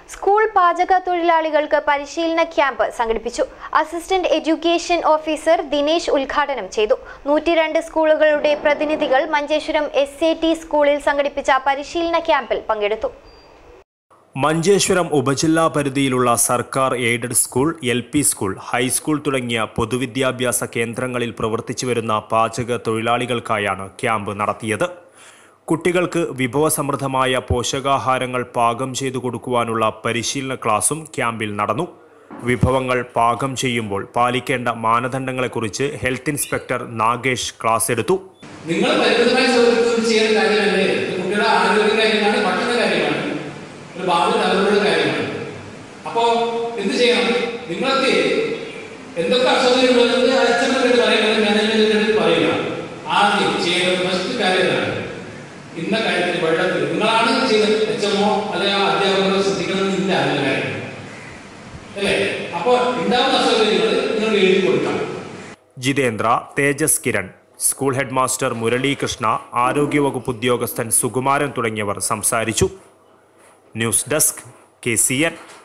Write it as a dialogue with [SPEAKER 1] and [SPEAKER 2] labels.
[SPEAKER 1] school പാചക തൊഴിലാളികൾക്ക് പരിശീലന ക്യാമ്പ് സംഘടിപ്പിച്ചു അസിസ്റ്റന്റ് എഡ്യൂക്കേഷൻ ഓഫീസർ ദിനേശ് ഉദ്ഘാടനം ചെയ്തു നൂറ്റിരണ്ട് സ്കൂളുകളുടെ പ്രതിനിധികൾ മഞ്ചേശ്വരം എസ് സ്കൂളിൽ സംഘടിപ്പിച്ച പരിശീലന ക്യാമ്പിൽ പങ്കെടുത്തു
[SPEAKER 2] മഞ്ചേശ്വരം ഉപജില്ലാ പരിധിയിലുള്ള സർക്കാർ aided school L P school high school തുടങ്ങിയ പൊതുവിദ്യാഭ്യാസ കേന്ദ്രങ്ങളിൽ പ്രവർത്തിച്ചു വരുന്ന പാചക തൊഴിലാളികൾക്കായാണ് ക്യാമ്പ് നടത്തിയത് കുട്ടികൾക്ക് വിഭവസമൃദ്ധമായ പോഷകാഹാരങ്ങൾ പാകം ചെയ്തു കൊടുക്കുവാനുള്ള പരിശീലന ക്ലാസും ക്യാമ്പിൽ നടന്നു വിഭവങ്ങൾ പാകം ചെയ്യുമ്പോൾ പാലിക്കേണ്ട മാനദണ്ഡങ്ങളെക്കുറിച്ച് ഹെൽത്ത് ഇൻസ്പെക്ടർ നാഗേഷ് ക്ലാസ് എടുത്തു
[SPEAKER 3] നിങ്ങൾ പരിമിതമായ സൗകര്യത്തിൽ ചെയ്യുന്ന കാര്യമല്ലേ ഇത് കുട്ടിയുടെ ആരോഗ്യ കാര്യമാണ് ഭക്ഷണ കാര്യമാണ് ഒരു ഭാവി തലമുറയുടെ കാര്യമാണ് അപ്പോ എന്ത് ചെയ്യണം നിങ്ങൾക്ക് എന്തൊക്കെ അസൗകര്യങ്ങളുള്ളത് അച്ഛനോട് പറയുന്നത് മാനേജ്മെന്റിനോട് പറയുക ആദ്യം ചെയ്യേണ്ട ഫസ്റ്റ് കാര്യം എന്താണ് ഇന്ന കാര്യത്തിൽ വെള്ളത്തിൽ നിങ്ങളാണ് ചെയ്ത് എച്ച്എമ്മോ അല്ലെങ്കിൽ അധ്യാപകരോ ശ്രദ്ധിക്കണമെന്നില്ല അതിന്റെ കാര്യം അല്ലേ അപ്പോ ഉണ്ടാവുന്ന അസൗകര്യങ്ങൾ നിങ്ങൾ എഴുതി കൊടുക്കാം
[SPEAKER 2] Jitendra Tejas Kiran school head master Muralikrishna ആരോഗ്യവകുപ്പ് ഉദ്യോഗസ്ഥൻ സുകുമാരൻ തുടങ്ങിയവർ സംസാരിച്ചു news desk K C N